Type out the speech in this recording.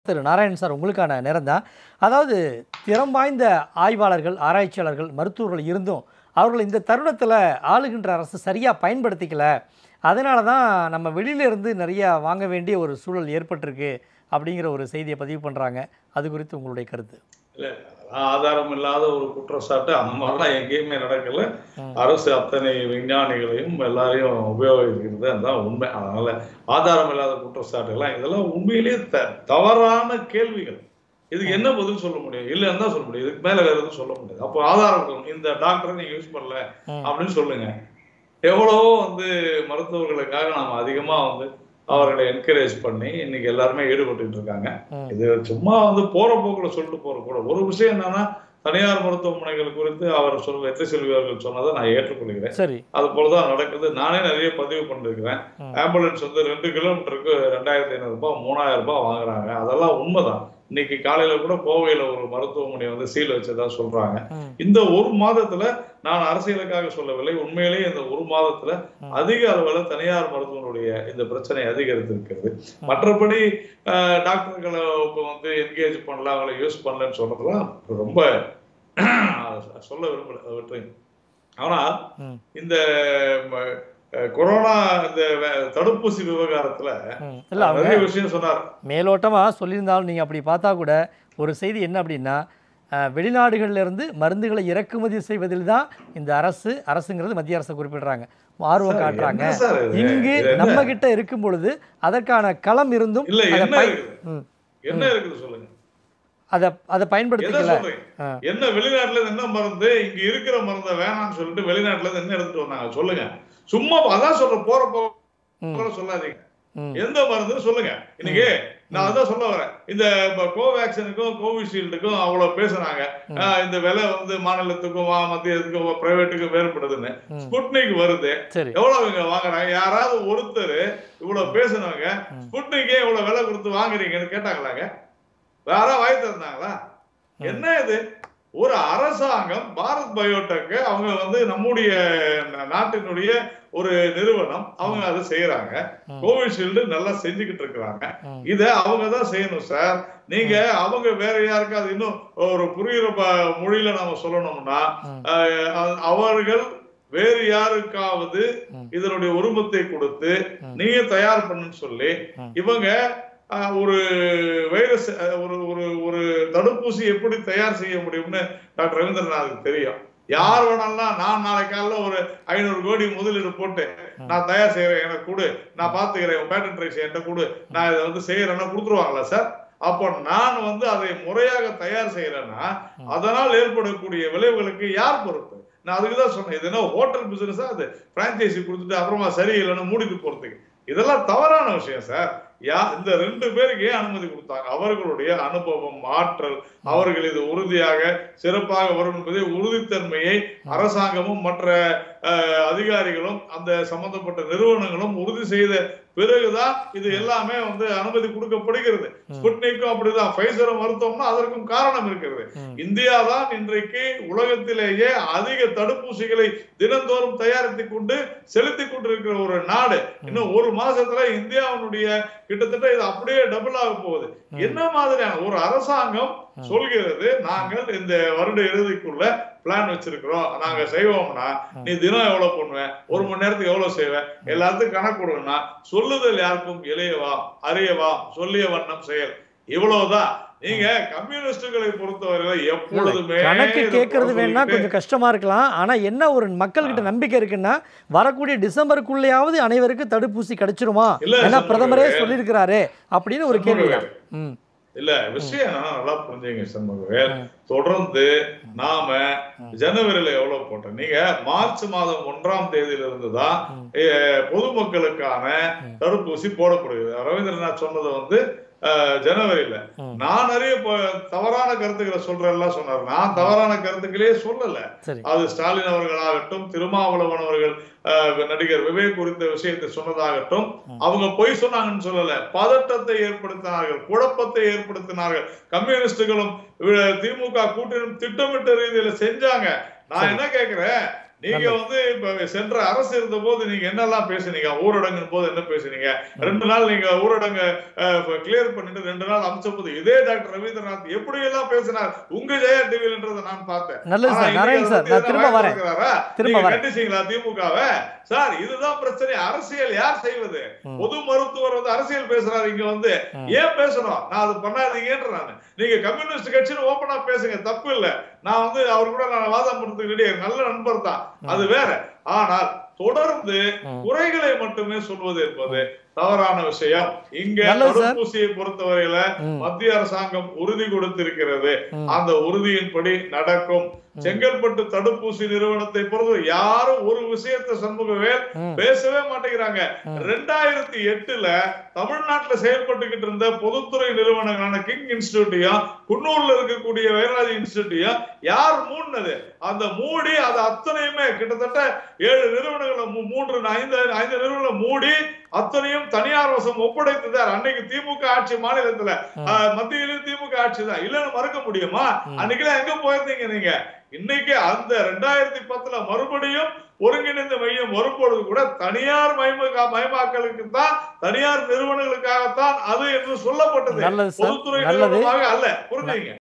திரு Narayanan sir உங்களுக்கான நேரம் தான் அதாவது திறம் வாய்ந்த ஆய்வாளர்கள் ஆராய்ச்சியாளர்கள் மருத்துவர்கள் இருந்தும் அவர்கள் இந்த தருணத்தில் ஆளுகின்ற அரசு சரியாக பயன்படுத்திக்கல அதனால தான் நம்ம வெளியில இருந்து நிறையா வாங்க வேண்டிய ஒரு சூழல் ஏற்பட்டிருக்கு அப்படிங்கிற ஒரு செய்தியை பதிவு பண்ணுறாங்க அது குறித்து உங்களுடைய கருத்து இல்ல அதெல்லாம் ஆதாரம் இல்லாத ஒரு குற்றச்சாட்டு அந்த மாதிரிலாம் எங்கேயுமே நடக்கல ம். அரசு அத்தனை விஞ்ஞானிகளையும் எல்லாரையும் உபயோகிக்கிறது அதுதான் உண்மை அதனால ஆதாரம் இல்லாத குற்றச்சாட்டுகள்லாம் இதெல்லாம் உண்மையிலேயே த தவறான கேள்விகள் இதுக்கு என்ன பதில் சொல்ல முடியும் இல்லைன்னு தான் சொல்ல முடியும் இதுக்கு மேல வேற எதுவும் சொல்ல முடியாது அப்போ ஆதாரம் இருக்கணும். இந்த டாக்டரை நீங்க யூஸ் பண்ணல ம். அப்படின்னு சொல்லுங்க எவ்வளவோ வந்து மருத்துவர்களுக்காக நாம அதிகமா வந்து அவர்களை என்கரேஜ் பண்ணி இன்னைக்கு எல்லாருமே ஈடுபட்டுட்டு இருக்காங்க ம். இது சும்மா வந்து போற போக்குல சொல்லிட்டு போற கூட ஒரு விஷயம் என்னன்னா தனியார் மருத்துவமனைகள் குறித்து அவர் சொல் வெற்றி செல்வி அவர்கள் சொன்னதை நான் ஏற்றுக்கொள்கிறேன் சரி அது போலதான் நடக்குது நானே நிறைய பதிவு பண்ணிருக்கிறேன் ம். ஆம்புலன்ஸ் வந்து ரெண்டு கிலோமீட்டருக்கு ரெண்டாயிரத்தி ஐநூறு ரூபாய் மூணாயிரம் ரூபாய் வாங்குறாங்க அதெல்லாம் உண்மைதான் இன்னைக்கு காலையில கூட கோவையில ஒரு மருத்துவமனை வந்து சீல் வச்சதா சொல்றாங்க ம். இந்த ஒரு மாதத்துல நான் அரசியலுக்காக சொல்லவில்லை உண்மையிலேயே இந்த ஒரு மாதத்துல ம். அதிக அளவுல தனியார் மருத்துவனுடைய இந்த பிரச்சனை அதிகரித்திருக்கிறது மற்றபடி அஹ், டாக்டர்களை இப்ப வந்து என்கேஜ் பண்ணல அவங்களை யூஸ் பண்ணலன்னு சொல்றதுலாம் ரொம்ப சொல்ல விரும்பல அவற்றை ஆனா ம். இந்த ம, அஹ், கொரோனா இந்த வே- தடுப்பூசி விவகாரத்துல ம். இல்லை அவங்க நிறைய விஷயம் சொன்னார் மேலோட்டமாக சொல்லியிருந்தாலும் நீங்கள் அப்படி பார்த்தா கூட ஒரு செய்தி என்ன அப்படின்னா அஹ், வெளிநாடுகள்ல இருந்து மருந்துகளை இறக்குமதி செய்வதில் தான் இந்த அரசு அரசுங்கிறது மத்திய அரசை குறிப்பிடுறாங்க ஆர்வம் சார், காட்டுறாங்க என்ன சார் இது? இங்கு இது என்ன? நம்ம கிட்ட இருக்கும் பொழுது அதற்கான களம் இருந்தும் இல்ல அதை என்ன பயன்- இருக்குது ம். என்ன இருக்குது சொல்லுங்க அதை அதை என்ன பயன்படுத்திக்கல சொல்றீங்க ஆ. என்ன வெளிநாட்டுல இருந்து என்ன மருந்து இங்க இருக்கிற மருந்தை வேணாம்னு சொல்லிட்டு வெளிநாட்டுல இருந்து என்ன எடுத்துட்டு வந்தாங்க சொல்லுங்க சும்மா அதான் சொல்ற போற ம். போற சொல்லாதீங்க ம். எந்த மருந்துன்னு சொல்லுங்க இன்னைக்கு நான் அதான் சொல்ல வரேன் இந்த இப்ப கோவேக்சினுக்கும் கோவிஷீல்டுக்கும் அவ்வளவு பேசுனாங்க ம். ஆஹ் இந்த விலை வந்து மாநிலத்துக்கும் வா- மத்தியத்துக்கும் பிரைவேட்டுக்கும் வேறுபடுதுன்னு ம். ஸ்புட்னிக் வருது சரி எவ்வளவு இங்க வாங்குறாங்க யாராவது ஒருத்தர் இவ்வளவு பேசுனவங்க ம். ஸ்புட்னிக்கே இவ்வளவு விலை கொடுத்து வாங்குறீங்கன்னு கேட்டாங்களாங்க வேற வாய் திறந்தாங்களா ம். என்ன இது ஒரு அரசாங்கம் பாரத் பயோடெக் அவங்க வந்து நம்முடைய ந- நாட்டினுடைய ஒரு நிறுவனம் அவங்க அதை செய்யறாங்க ம். கோவிஷீல்டு நல்லா செஞ்சுக்கிட்டு இருக்கிறாங்க ம். இத அவங்க தான் செய்யணும் சார் நீங்க அவங்க வேற யாருக்காவது இன்னும் ஒரு புரியுற ப- மொழியில நாம சொல்லணும்னா ம். அஹ், அ- அவர்கள் வேறு யாருக்காவது ம். இதனுடைய உரிமத்தை கொடுத்து ம். நீங்க தயார் பண்ணுன்னு சொல்லி ம். இவங்க அஹ், ஒரு வைரஸ் அஹ், ஒரு ஒரு ஒரு தடுப்பூசி எப்படி தயார் செய்ய முடியும்னு டாக்டர் ரவீந்திரநாத்துக்கு தெரியும் யார் வேணாலும் நான் நாளைக்கு காலைல ஒரு ஐநூறு கோடி முதலீடு போட்டு நான் தயார் செய்யறேன் எனக்கு கொடு நான் பாத்துக்கிறேன் பேட்டன் ரைஸ் என்கிட்ட கொடு நான் இதை வந்து செய்யறேன்னா கொடுத்துருவாங்களா சார் அப்போ நான் வந்து அதை முறையாக தயார் செய்யறேன்னா அதனால் ஏற்படக்கூடிய விளைவுகளுக்கு யார் பொறுப்பு நான் அதுக்கு தான் சொன்னேன் இது என்ன ஹோட்டல் பிசினஸா அது பிரான்ச்சைசி கொடுத்துட்டு அப்புறமா சரியில்லைன்னு மூடிட்டு போறதுக்கு இதெல்லாம் தவறான விஷயம் சார் யா இந்த ரெண்டு பேருக்கு ஏன் அனுமதி கொடுத்தாங்க அவர்களுடைய அனுபவம் ஆற்றல் அவர்கள் இது உறுதியாக சிறப்பாக வரும் என்பதை உறுதித்தன்மையை அரசாங்கமும் மற்ற அஹ், அதிகாரிகளும் அந்த சம்பந்தப்பட்ட நிறுவனங்களும் உறுதி செய்த பிறகுதான் இது எல்லாமே வந்து அனுமதி கொடுக்கப்படுகிறது ஸ்புட்னிக்கும் அப்படிதான் ஃபைசரும் மருத்துவம்னா அதற்கும் காரணம் இருக்கிறது ம். இந்தியா தான் இன்றைக்கு உலகத்திலேயே அதிக தடுப்பூசிகளை தினந்தோறும் தயாரித்துக் கொண்டு செலுத்திக் கொண்டிருக்கிற ஒரு நாடு இன்னும் ஒரு மாசத்துல இந்தியாவினுடைய கிட்டத்தட்ட இது அப்படியே டபுள் ஆக போகுது என்ன மாதிரியான ஒரு அரசாங்கம் சொல்கிறது நாங்கள் இந்த வருட இறுதிக்குள்ள பிளான் வச்சிருக்கிறோம் நாங்க செய்வோம்னா நீ தினம் எவ்வளவு பண்ணுவ ஒரு மணி நேரத்துக்கு எவ்வளவு செய்வ எல்லாத்துக்கும் கணக்கு கொடுக்கணும்னா சொல்லுதல் யாருக்கும் இளையவா அறியவா சொல்லிய வண்ணம் செயல் இவ்வளவுதான் நீங்க கம்யூனிஸ்டுகளை பொறுத்தவரை எப்பொழுதுமே கணக்கு இதை கேட்கறது குறை வேணா சொல்லிக்கிட்டே கொஞ்சம் கஷ்டமா இருக்கலாம் ஆனா என்ன ஒரு மக்கள்கிட்ட நம்பிக்கை இருக்குன்னா வரக்கூடிய டிசம்பருக்குள்ளேயாவது அனைவருக்கும் தடுப்பூசி கிடைச்சிருமா இல்ல, ஏன்னா சண்முக பிரதமரே வேல். சொல்லியிருக்கிறாரு அப்படின்னு ஒரு கேள்விதான் ம் இல்ல விஷயம் என்னன்னா நல்லா புரிஞ்சுங்க சண்முகவேல் ம். தொடர்ந்து நாம ஜனவரியில எவ்வளவு போட்டோம் நீங்க மார்ச் மாதம் ஒன்றாம் தேதியிலிருந்து தான் ம். அஹ், பொதுமக்களுக்கான ம். தடுப்பூசி போடப்படுகிறது ரவீந்திரநாத் சொன்னது வந்து அஹ், ஜனவரியில ம். நான் நிறைய ப- தவறான கருத்துக்களை சொல்றேன்லாம் சொன்னார் நான் தவறான கருத்துக்களே சொல்லல சரி அது ஸ்டாலின் அவர்களாகட்டும் திருமாவளவன் அவர்கள் அஹ், நடிகர் விவேக் குறித்த விஷயத்தை சொன்னதாகட்டும் ம். அவங்க பொய் சொன்னாங்கன்னு சொல்லல பதட்டத்தை ஏற்படுத்தினார்கள் குழப்பத்தை ஏற்படுத்தினார்கள் கம்யூனிஸ்டுகளும் வி- திமுக கூட்டணியும் திட்டமிட்ட ரீதியில செஞ்சாங்க நான் சரி. என்ன கேக்குறேன் நீங்க வந்து இப்ப சென்ற அரசு இருந்த போது நீங்க என்னெல்லாம் பேசுனீங்க ஊரடங்கு போது என்ன பேசுனீங்க ரெண்டு நாள் நீங்க ஊரடங்கு கிளியர் பண்ணிட்டு ரெண்டு நாள் அமைச்ச போது இதே டாக்டர் ரவீந்திரநாத் எப்படி எல்லாம் பேசினார் உங்க ஜெயா டிவின்றதை நான் பார்த்தேன் நல்லது ஆனா சார் இன்னைக்கு நாராயண் அதை சார் பத்தி நான் திரும்ப எதனா வரேன் வாய்ப்பு இருக்கிறாரா? திரும்ப நீங்க வரேன். கண்டிச்சீங்களா திமுகவை சார் இதுதான் பிரச்சனை அரசியல் யார் செய்வது ம். பொது மருத்துவர் வந்து அரசியல் பேசுறாரு இங்க வந்து ம். ஏன் பேசணும் நான் அது பண்ணாதீங்கன்ற நானு நீங்க கம்யூனிஸ்ட் கட்சின்னு ஓபனா பேசுங்க தப்பு இல்ல நான் வந்து அவர் கூட நான் வாதம் பண்றதுக்கு ரெடி நல்ல நண்பர் தான் அது வேற ஆனால் தொடர்ந்து ம். குறைகளை மட்டுமே சொல்வது என்பது தவறான விஷயம் இங்க நல்லது சார். தடுப்பூசியை பொறுத்தவரையில ம், மத்திய அரசாங்கம் உறுதி கொடுத்திருக்கிறது ம். அந்த உறுதியின்படி நடக்கும் செங்கல்பட்டு தடுப்பூசி நிறுவனத்தை பொறுத்த யாரும் ஒரு விஷயத்தை சண்முகவேல் ம். பேசவே மாட்டேங்கிறாங்க ம். ரெண்டாயிரத்தி எட்டுல தமிழ்நாட்டுல செயல்பட்டுக்கிட்டு இருந்த பொதுத்துறை நிறுவனங்களான கிங் இன்ஸ்டிடியூட்டையும் குன்னூர்ல இருக்கக்கூடிய வைராஜ் இன்ஸ்டிடியூட்டையும் யார் மூடினது அந்த மூடி அது அத்தனையுமே கிட்டத்தட்ட ஏழு நிறுவனங்களை மூ- மூன்று ஐந்து ஐந்து நிறுவனங்களை மூடி அத்தனையும் தனியார் வசம் ஒப்படைத்ததார் அன்னைக்கு திமுக ஆட்சி மாநிலத்துல ம். ஆஹ், மத்தியிலும் திமுக ஆட்சி தான் இல்லன்னு மறக்க முடியுமா ம். அன்னைக்கெல்லாம் எங்க போயிருந்தீங்க நீங்க இன்னைக்கு அந்த ரெண்டாயிரத்தி பத்துல மறுபடியும் ஒருங்கிணைந்த மையம் வரும்பொழுது கூட தனியார் மயம மயமாக்கலுக்கு தான் தனியார் நிறுவனங்களுக்காகத்தான் அது என்று சொல்லப்பட்டது நல்லது சார் பொதுத்துறை நல்லது நிறுவனமாக அல்ல புரிஞ்சுங்க